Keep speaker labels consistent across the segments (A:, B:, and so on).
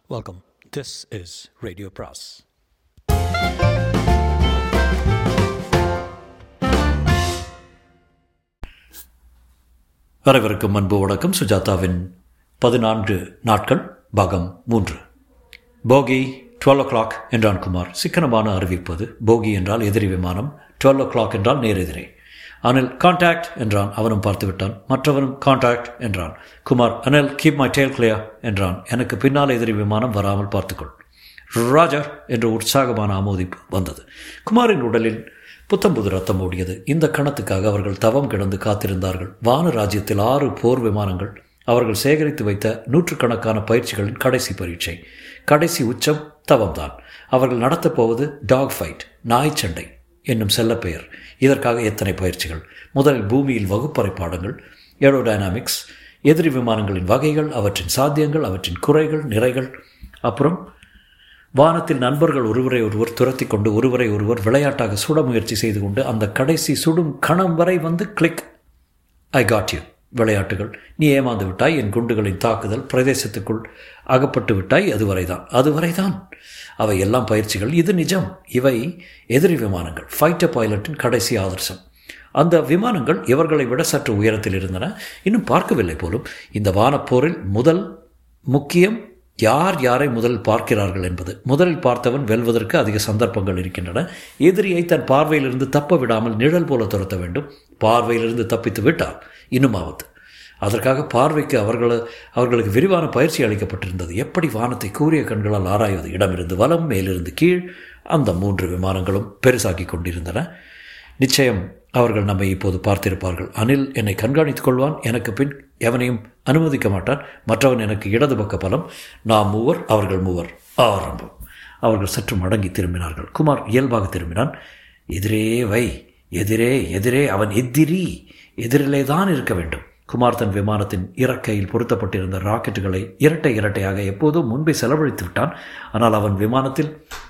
A: Welcome. This is Radio Pras. வரவிருக்கும் அன்பு வணக்கம் சுஜாதாவின் பதினான்கு நாட்கள் பாகம் மூன்று போகி டுவெல் ஓ கிளாக் என்றான் குமார் சிக்கனமான அறிவிப்பது போகி என்றால் எதிரி விமானம் டுவெல் ஓ கிளாக் என்றால் நேரெதிரே அனில் கான்டாக்ட் என்றான் அவனும் பார்த்து விட்டான் மற்றவனும் கான்டாக்ட் என்றான் Kumar Anil keep my tail clear என்றான் எனக்கு பின்னால் எதிரி விமானம் வராமல் பார்த்துக்கொள் ராஜர் என்ற உற்சாகமான ஆமோதிப்பு வந்தது குமாரின் உடலில் புத்தம்புது ரத்தம் ஓடியது இந்த கணத்துக்காக அவர்கள் தவம் கிடந்து காத்திருந்தார்கள் வான ராஜ்யத்தில் ஆறு போர் விமானங்கள் அவர்கள் சேகரித்து வைத்த நூற்றுக்கணக்கான பயிற்சிகளின் கடைசி பரீட்சை கடைசி உச்சம் தவம்தான் அவர்கள் நடத்தப் போவது டாக் ஃபைட் நாய் சண்டை என்னும் செல்லப்பெயர் இதற்காக எத்தனை பயிற்சிகள் முதலில் பூமியில் வகுப்பறை பாடங்கள் ஏரோடைனாமிக்ஸ் எதிரி விமானங்களின் வகைகள் அவற்றின் சாத்தியங்கள் அவற்றின் குறைகள் நிறைகள் அப்புறம் வானத்தில் நண்பர்கள் ஒருவரை ஒருவர் துரத்தி கொண்டு ஒருவரை ஒருவர் விளையாட்டாக சுட முயற்சி செய்து கொண்டு அந்த கடைசி சுடும் கணம் வரை வந்து கிளிக் ஐ காட் யூ விளையாட்டுகள் நீ ஏமாந்து விட்டாய் என் குண்டுகளின் தாக்குதல் பிரதேசத்துக்குள் அகப்பட்டு விட்டாய் அதுவரைதான் அதுவரைதான் அவை எல்லாம் பயிற்சிகள் இது நிஜம் இவை எதிரி விமானங்கள் ஃபைட்டர் பைலட்டின் கடைசி ஆதர்சம் அந்த விமானங்கள் இவர்களை விட சற்று உயரத்தில் இருந்தன இன்னும் பார்க்கவில்லை போலும் இந்த வானப்போரில் முதல் முக்கியம் யார் யாரை முதலில் பார்க்கிறார்கள் என்பது முதலில் பார்த்தவன் வெல்வதற்கு அதிக சந்தர்ப்பங்கள் இருக்கின்றன எதிரியை தன் பார்வையிலிருந்து தப்ப விடாமல் நிழல் போல துரத்த வேண்டும் பார்வையிலிருந்து தப்பித்து விட்டால் இன்னும் ஆபத்து அதற்காக பார்வைக்கு அவர்கள் அவர்களுக்கு விரிவான பயிற்சி அளிக்கப்பட்டிருந்தது எப்படி வானத்தை கூறிய கண்களால் ஆராய்வது இடமிருந்து வலம் மேலிருந்து கீழ் அந்த மூன்று விமானங்களும் பெருசாக்கி கொண்டிருந்தன நிச்சயம் அவர்கள் நம்மை இப்போது பார்த்திருப்பார்கள் அனில் என்னை கண்காணித்துக் கொள்வான் எனக்கு பின் எவனையும் அனுமதிக்க மாட்டான் மற்றவன் எனக்கு இடது பக்க பலம் நாம் மூவர் அவர்கள் மூவர் ஆரம்பம் அவர்கள் சற்று மடங்கி திரும்பினார்கள் குமார் இயல்பாக திரும்பினான் எதிரே வை எதிரே எதிரே அவன் எதிரி எதிரிலே தான் இருக்க வேண்டும் குமார் தன் விமானத்தின் இறக்கையில் பொருத்தப்பட்டிருந்த ராக்கெட்டுகளை இரட்டை இரட்டையாக எப்போதும் முன்பே செலவழித்து விட்டான் ஆனால் அவன் விமானத்தில்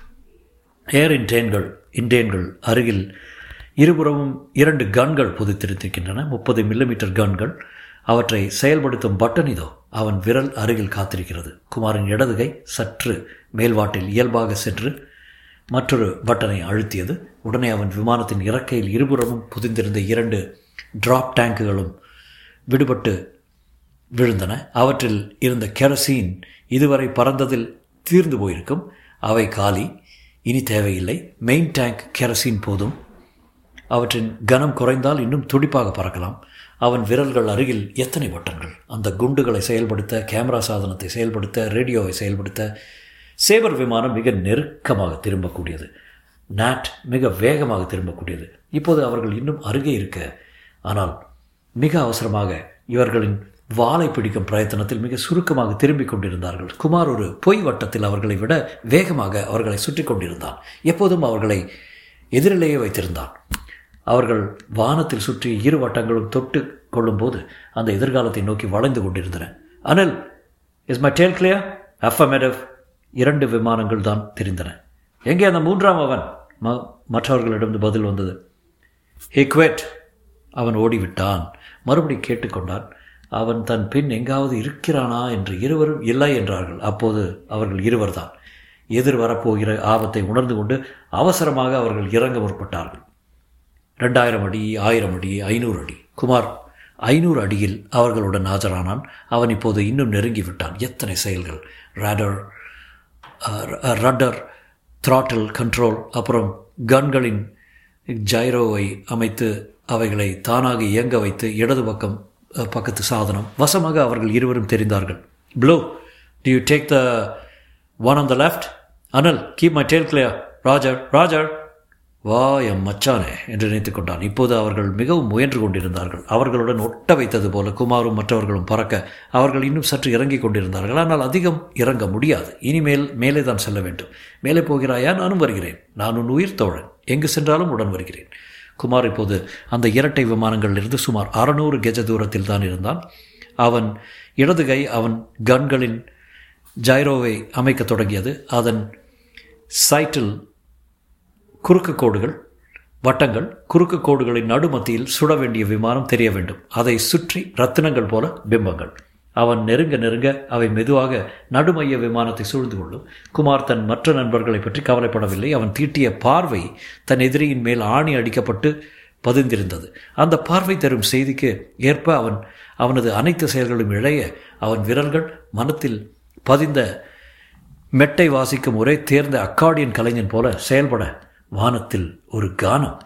A: ஏர் இன்டேன்கள் இன்டேன்கள் அருகில் இருபுறமும் இரண்டு கன்கள் புதுத்திருத்திருக்கின்றன முப்பது மில்லிமீட்டர் கன்கள் அவற்றை செயல்படுத்தும் பட்டன் இதோ அவன் விரல் அருகில் காத்திருக்கிறது குமாரின் இடதுகை சற்று மேல்வாட்டில் இயல்பாக சென்று மற்றொரு பட்டனை அழுத்தியது உடனே அவன் விமானத்தின் இறக்கையில் இருபுறமும் புதிந்திருந்த இரண்டு டிராப் டேங்குகளும் விடுபட்டு விழுந்தன அவற்றில் இருந்த கெரசீன் இதுவரை பறந்ததில் தீர்ந்து போயிருக்கும் அவை காலி இனி தேவையில்லை மெயின் டேங்க் கெரசீன் போதும் அவற்றின் கனம் குறைந்தால் இன்னும் துடிப்பாக பறக்கலாம் அவன் விரல்கள் அருகில் எத்தனை பட்டன்கள் அந்த குண்டுகளை செயல்படுத்த கேமரா சாதனத்தை செயல்படுத்த ரேடியோவை செயல்படுத்த சேவர் விமானம் மிக நெருக்கமாக திரும்பக்கூடியது நாட் மிக வேகமாக திரும்பக்கூடியது இப்போது அவர்கள் இன்னும் அருகே இருக்க ஆனால் மிக அவசரமாக இவர்களின் வாளை பிடிக்கும் பிரயத்தனத்தில் மிக சுருக்கமாக திரும்பிக் கொண்டிருந்தார்கள் குமார் ஒரு பொய் வட்டத்தில் அவர்களை விட வேகமாக அவர்களை சுற்றி கொண்டிருந்தான் எப்போதும் அவர்களை எதிரிலேயே வைத்திருந்தான் அவர்கள் வானத்தில் சுற்றி இரு வட்டங்களும் தொட்டு கொள்ளும்போது அந்த எதிர்காலத்தை நோக்கி வளைந்து கொண்டிருந்தன Anil is my tail clear affirmative இரண்டு விமானங்கள் தான் தெரிந்தன எங்கே அந்த மூன்றாம் அவன் ம மற்றவர்களிடம் பதில் வந்தது ஹிக்வெட் அவன் ஓடிவிட்டான் மறுபடி கேட்டுக்கொண்டான் அவன் தன் பின் எங்காவது இருக்கிறானா என்று இருவரும் இல்லை என்றார்கள் அப்போது அவர்கள் இருவர்தான் எதிர் வரப்போகிற ஆபத்தை உணர்ந்து கொண்டு அவசரமாக அவர்கள் இறங்க முற்பட்டார்கள் ரெண்டாயிரம் அடி ஆயிரம் அடி ஐநூறு அடி குமார் ஐநூறு அடியில் அவர்களுடன் ஆஜரானான் அவன் இப்போது இன்னும் நெருங்கி விட்டான் எத்தனை செயல்கள் ரேடர் ரட்டர் த்ராட்டில் கண்ட்ரோல் அப்புறம் கன்களின் ஜைரோவை அமைத்து அவைகளை தானாக இயங்க வைத்து இடது பக்கம் பக்கத்து சாதனம் வசமாக அவர்கள் இருவரும் தெரிந்தார்கள் blue two you take the one on the left Anil keep my tail clear roger roger வா எம் மச்சானே என்று நினைத்து கொண்டான் இப்போது அவர்கள் மிகவும் முயன்று கொண்டிருந்தார்கள் அவர்களுடன் ஒட்ட வைத்தது போல குமாரும் மற்றவர்களும் பறக்க அவர்கள் இன்னும் சற்று இறங்கிக் கொண்டிருந்தார்கள் ஆனால் அதிகம் இறங்க முடியாது இனிமேல் மேலே தான் செல்ல வேண்டும் மேலே போகிறாயா நானும் வருகிறேன் நான் உன் உயிர் தோழன் எங்கு சென்றாலும் உடன் வருகிறேன் குமார் இப்போது அந்த இரட்டை விமானங்களிலிருந்து சுமார் அறநூறு கெஜ தூரத்தில் தான் இருந்தான் அவன் இடது கை அவன் கன்களின் ஜைரோவை அமைக்கத் தொடங்கியது அதன் சைட்டில் குறுக்கு கோடுகள் வட்டங்கள் குறுக்கு கோடுகளின் நடுமத்தியில் சுட வேண்டிய விமானம் தெரிய வேண்டும் அதை சுற்றி ரத்தினங்கள் போல பிம்பங்கள் அவன் நெருங்க நெருங்க அவை மெதுவாக நடுமைய விமானத்தை சூழ்ந்து கொள்ளும் குமார் தன் மற்ற நண்பர்களை பற்றி கவலைப்படவில்லை அவன் தீட்டிய பார்வை தன் எதிரியின் மேல் ஆணி அடிக்கப்பட்டு பதிந்திருந்தது அந்த பார்வை தரும் செய்திக்கு ஏற்ப அவன் அவனது அனைத்து செயல்களும் இழைய அவன் விரல்கள் மனத்தில் பதிந்த மெட்டை வாசிக்கும் ஒரே தேர்ந்த அக்காடியன் கலைஞன் போல செயல்பட வானத்தில் ஒரு கானம்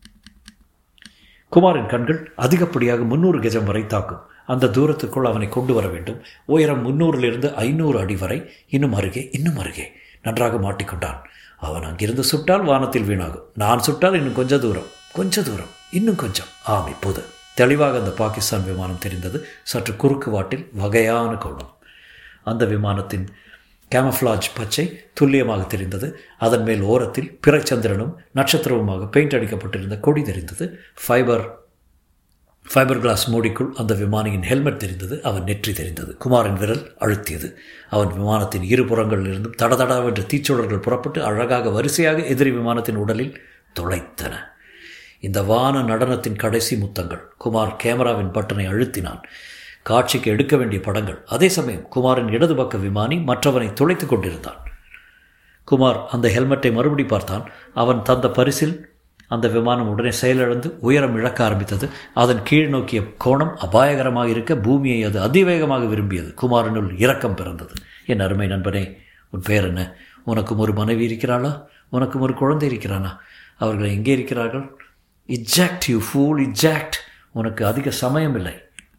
A: குமாரின் கண்கள் அதிகப்படியாக முன்னூறு கஜம் வரை தாக்கும் அந்த தூரத்துக்குள் அவனை கொண்டு வர வேண்டும் உயரம் முன்னூறிலிருந்து ஐநூறு அடி வரை இன்னும் அருகே இன்னும் அருகே நன்றாக மாட்டிக்கொண்டான் அவன் அங்கிருந்து சுட்டால் வானத்தில் வீணாகும் நான் சுட்டால் இன்னும் கொஞ்ச தூரம் கொஞ்ச தூரம் இன்னும் கொஞ்சம் ஆம் இப்போது தெளிவாக அந்த பாகிஸ்தான் விமானம் தெரிந்தது சற்று குறுக்கு வாட்டில் வகையான கோணம் அந்த விமானத்தின் கேமஃப்ளாஜ் பச்சை துல்லியமாக தெரிந்தது அதன் மேல் ஓரத்தில் பிறைச்சந்திரனும் நட்சத்திரவுமாக பெயிண்ட் அடிக்கப்பட்டிருந்த கொடி தெரிந்தது ஃபைபர் ஃபைபர் கிளாஸ் மூடிக்குள் அந்த விமானியின் ஹெல்மெட் தெரிந்தது அவன் நெற்றி தெரிந்தது குமாரின் விரல் அழுத்தியது அவன் விமானத்தின் இரு புறங்களிலிருந்தும் தடதடவென்ற தீச்சுடர்கள் புறப்பட்டு அழகாக வரிசையாக எதிரி விமானத்தின் உடலில் துளைத்தன இந்த வான நடனத்தின் கடைசி முத்தங்கள் குமார் கேமராவின் பட்டனை அழுத்தினான் காட்சிக்கு எடுக்க வேண்டிய படங்கள் அதே சமயம் குமாரின் இடது பக்க விமானி மற்றவனை துளைத்து கொண்டிருந்தான் குமார் அந்த ஹெல்மெட்டை மறுபடி பார்த்தான் அவன் தந்த பரிசில் அந்த விமானம் உடனே செயலிழந்து உயரம் இழக்க ஆரம்பித்தது அதன் கீழ் நோக்கிய கோணம் அபாயகரமாக இருக்க பூமியை அது அதிவேகமாக விரும்பியது குமாரனுள் இரக்கம் பிறந்தது என் அருமை நண்பனே உன் பேர் என்ன உனக்கும் ஒரு மனைவி இருக்கிறாளா உனக்கும் ஒரு குழந்தை இருக்கிறானா அவர்கள் எங்கே இருக்கிறார்கள் இஜாக்ட் யூ ஃபூல் இஜாக்ட் உனக்கு அதிக சமயம் இல்லை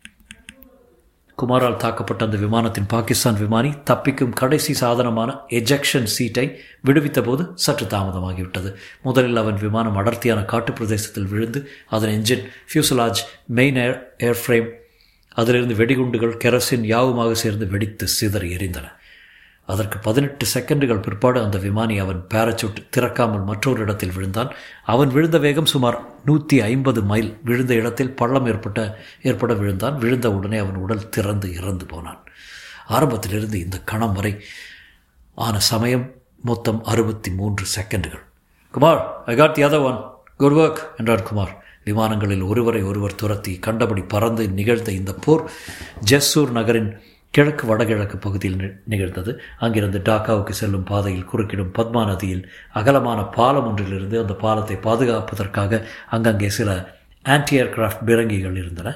A: குமாரால் தாக்கப்பட்ட அந்த விமானத்தின் பாகிஸ்தான் விமானி தப்பிக்கும் கடைசி சாதனமான எஜெக்ஷன் சீட்டை விடுவித்த போது சற்று தாமதமாகிவிட்டது முதலில் அவன் விமானம் அடர்த்தியான காட்டு பிரதேசத்தில் விழுந்து அதன் engine fuselage main air airframe அதிலிருந்து வெடிகுண்டுகள் கெரசின் யாவுமாக சேர்ந்து வெடித்து சிதறி எரிந்தன அதற்கு பதினெட்டு செகண்டுகள் பிற்பாடு அந்த விமானி அவன் பேரச்சூட் திறக்காமல் மற்றொரு இடத்தில் விழுந்தான் அவன் விழுந்த வேகம் சுமார் நூற்றி ஐம்பது மைல் விழுந்த இடத்தில் பள்ளம் ஏற்பட்ட ஏற்பட விழுந்தான் விழுந்த உடனே அவன் உடல் திறந்து இறந்து போனான் ஆரம்பத்திலிருந்து இந்த கணம் வரை ஆன சமயம் மொத்தம் அறுபத்தி மூன்று செகண்டுகள் Kumar I got the other one good work என்றார் குமார் விமானங்களில் ஒருவரை ஒருவர் துரத்தி கண்டபடி பறந்து நிகழ்ந்த இந்த போர் ஜெஸ்ஸூர் நகரின் கிழக்கு வடகிழக்கு பகுதியில் நிகழ்ந்தது அங்கிருந்து டாக்காவுக்கு செல்லும் பாதையில் குறுக்கிடும் பத்மா நதியில் அகலமான பாலம் ஒன்றிலிருந்து அந்த பாலத்தை பாதுகாப்பதற்காக அங்கங்கே சில ஆன்டி ஏர்கிராஃப்ட் பிறங்கிகள் இருந்தன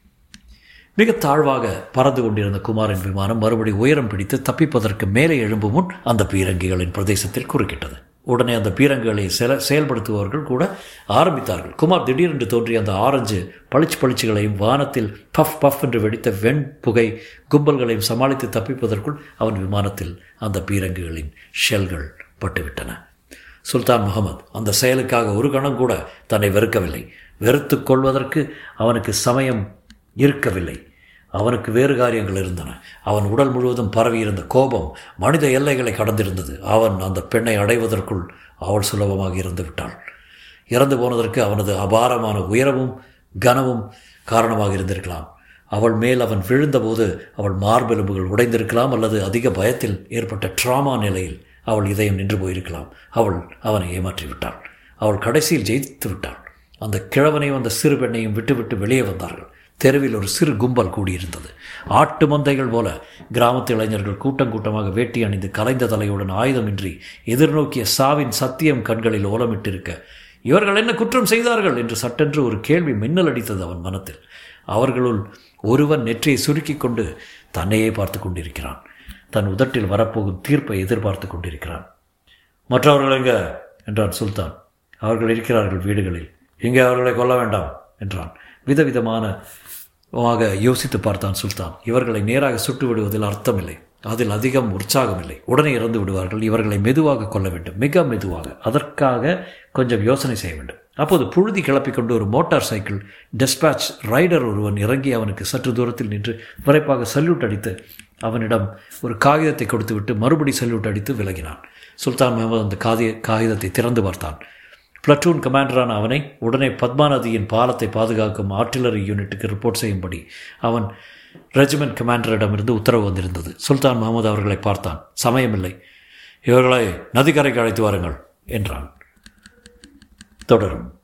A: மிக தாழ்வாக பறந்து கொண்டிருந்த குமாரின் விமானம் மறுபடி உயரம் பிடித்து தப்பிப்பதற்கு மேலே எழும்பும் முன் அந்த பீரங்கிகளின் பிரதேசத்தில் குறுக்கிட்டது உடனே அந்த பீரங்குகளை செல செயல்படுத்துபவர்கள் கூட ஆரம்பித்தார்கள் குமார் திடீரென்று தோன்றிய அந்த ஆரஞ்சு பளிச்சு பளிச்சுகளையும் வானத்தில் பஃப் பஃப் என்று வெடித்த வெண் புகை கும்பல்களையும் சமாளித்து தப்பிப்பதற்குள் அவன் விமானத்தில் அந்த பீரங்குகளின் ஷெல்கள் பட்டுவிட்டன சுல்தான் முகமது அந்த செயலுக்காக ஒரு கணம் கூட தன்னை வெறுக்கவில்லை வெறுத்து கொள்வதற்கு அவனுக்கு சமயம் இருக்கவில்லை அவனுக்கு வேறு காரியங்கள் இருந்தன அவன் உடல் முழுவதும் பரவியிருந்த கோபம் மனித எல்லைகளை கடந்திருந்தது அவன் அந்த பெண்ணை அடைவதற்குள் அவள் சுலபமாக இறந்து விட்டாள் இறந்து போனதற்கு அவனது அபாரமான உயரமும் கனமும் காரணமாக இருந்திருக்கலாம் அவள் மேல் அவன் விழுந்தபோது அவள் மார்பெலும்புகள் உடைந்திருக்கலாம் அல்லது அதிக பயத்தில் ஏற்பட்ட ட்ராமா நிலையில் அவள் இதயம் நின்று போயிருக்கலாம் அவள் அவனை ஏமாற்றி விட்டாள் அவள் கடைசியில் ஜெயித்து விட்டாள் அந்த கிழவனையும் அந்த சிறு பெண்ணையும் விட்டுவிட்டு வெளியே வந்தார்கள் தெருவில் ஒரு சிறு கும்பல் கூடியிருந்தது ஆட்டு மந்தைகள் போல கிராமத்து இளைஞர்கள் கூட்டம் கூட்டமாக வேட்டி அணிந்து கலைந்த தலையுடன் ஆயுதமின்றி எதிர்நோக்கிய சாவின் சத்தியம் கண்களில் ஓலமிட்டிருக்க இவர்கள் என்ன குற்றம் செய்தார்கள் என்று சட்டென்று ஒரு கேள்வி மின்னல் அடித்தது அவன் மனத்தில் அவர்களுள் ஒருவன் நெற்றியை சுருக்கிக் கொண்டு தன்னையே பார்த்து கொண்டிருக்கிறான் தன் உதட்டில் வரப்போகும் தீர்ப்பை எதிர்பார்த்து கொண்டிருக்கிறான் மற்றவர்கள் எங்க என்றான் சுல்தான் அவர்கள் இருக்கிறார்கள் வீடுகளில் இங்கே அவர்களை கொல்ல வேண்டாம் என்றான் விதவிதமான ஆக யோசித்து பார்த்தான் சுல்தான் இவர்களை நேராக சுட்டு விடுவதில் அர்த்தமில்லை அதில் அதிகம் உற்சாகமில்லை உடனே இறந்து விடுவார்கள் இவர்களை மெதுவாக கொள்ள வேண்டும் மிக மெதுவாக அதற்காக கொஞ்சம் யோசனை செய்ய வேண்டும் அப்போது புழுதி கிளப்பிக்கொண்டு ஒரு மோட்டார் சைக்கிள் டெஸ்பேட்ச் ரைடர் ஒருவன் இறங்கி அவனுக்கு சற்று தூரத்தில் நின்று விரைப்பாக சல்யூட் அடித்து அவனிடம் ஒரு காகிதத்தை கொடுத்துவிட்டு மறுபடி சல்யூட் அடித்து விலகினான் சுல்தான் முகமது அந்த காதி காகிதத்தை திறந்து பார்த்தான் பிளட்டூன் கமாண்டரான அவனை உடனே பத்மா நதியின் பாலத்தை பாதுகாக்கும் ஆர்டிலரி யூனிட்டுக்கு ரிப்போர்ட் செய்யும்படி அவன் ரெஜிமெண்ட் கமாண்டரிடமிருந்து உத்தரவு வந்திருந்தது சுல்தான் முகமது அவர்களை பார்த்தான் சமயமில்லை இவர்களை நதிக்கரைக்கு அழைத்து வாருங்கள் என்றான் தொடரும்